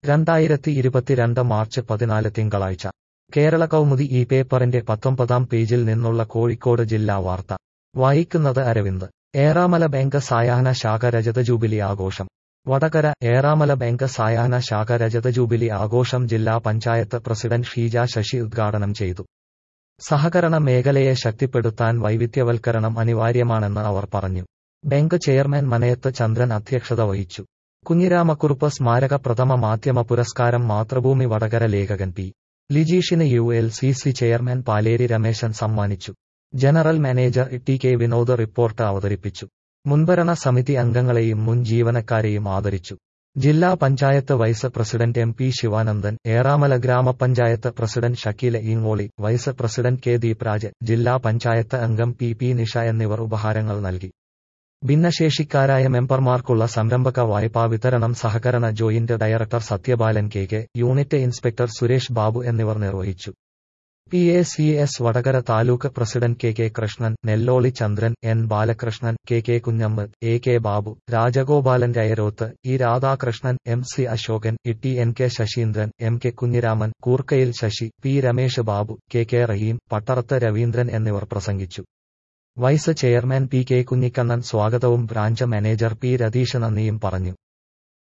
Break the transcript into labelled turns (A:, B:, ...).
A: രണ്ടായിരത്തി ഇരുപത്തിരണ്ട് മാർച്ച് പതിനാല് തിങ്കളാഴ്ച കേരള കൗമുദി ഈ പേപ്പറിന്റെ പത്തൊമ്പതാം പേജിൽ നിന്നുള്ള കോഴിക്കോട് ജില്ലാ വാർത്ത വായിക്കുന്നത് അരവിന്ദ് ഏറാമല ബാങ്ക് സായാഹ്ന ശാഖ രജത ജൂബിലി ആഘോഷം വടകര ഏറാമല ബാങ്ക് സായാഹ്ന ശാഖ രജത ജൂബിലി ആഘോഷം ജില്ലാ പഞ്ചായത്ത് പ്രസിഡന്റ് ഷീജ ശശി ഉദ്ഘാടനം ചെയ്തു സഹകരണ മേഖലയെ ശക്തിപ്പെടുത്താൻ വൈവിധ്യവൽക്കരണം അനിവാര്യമാണെന്ന് അവർ പറഞ്ഞു ബാങ്ക് ചെയർമാൻ മനയത്ത് ചന്ദ്രൻ അധ്യക്ഷത വഹിച്ചു കുഞ്ഞിരാമക്കുറുപ്പ് സ്മാരക പ്രഥമ മാധ്യമ പുരസ്കാരം മാതൃഭൂമി വടകര ലേഖകൻ പി ലിജീഷിന് U L C C chairman Paleri Rameshan സമ്മാനിച്ചു general manager T K Vinod report അവതരിപ്പിച്ചു മുൻഭരണ സമിതി അംഗങ്ങളെയും മുൻ ജീവനക്കാരെയും ആദരിച്ചു ജില്ലാ panchayat vice president M P Sivanandan Eramala ഗ്രാമപഞ്ചായത്ത് president Shakeela Eengoli vice president K Deepraj ജില്ലാ പഞ്ചായത്ത് അംഗം പി പി നിഷ എന്നിവർ ഉപഹാരങ്ങൾ നൽകി ഭിന്നശേഷിക്കാരായ മെമ്പർമാർക്കുള്ള സംരംഭക വായ്പാ വിതരണം സഹകരണ joint director Sathyapalan K K unit inspector Suresh Babu എന്നിവർ നിർവഹിച്ചു P A C S Vadakara taluk president K K Krishnan Nelloli Chandran N Balakrishnan K K Kunjamma A K Babu Rajagopalan Rayaroth E Radhakrishnan M C Asokan Itti N K Sasheendran M K Kunhiraman Koorkkayil Sasi P Ramesh Babu K K Rahim Pattarath Raveendran എന്നിവർ പ്രസംഗിച്ചു vice chairman P K Kunhikannan സ്വാഗതവും branch manager P Ratheesh നന്ദിയും പറഞ്ഞു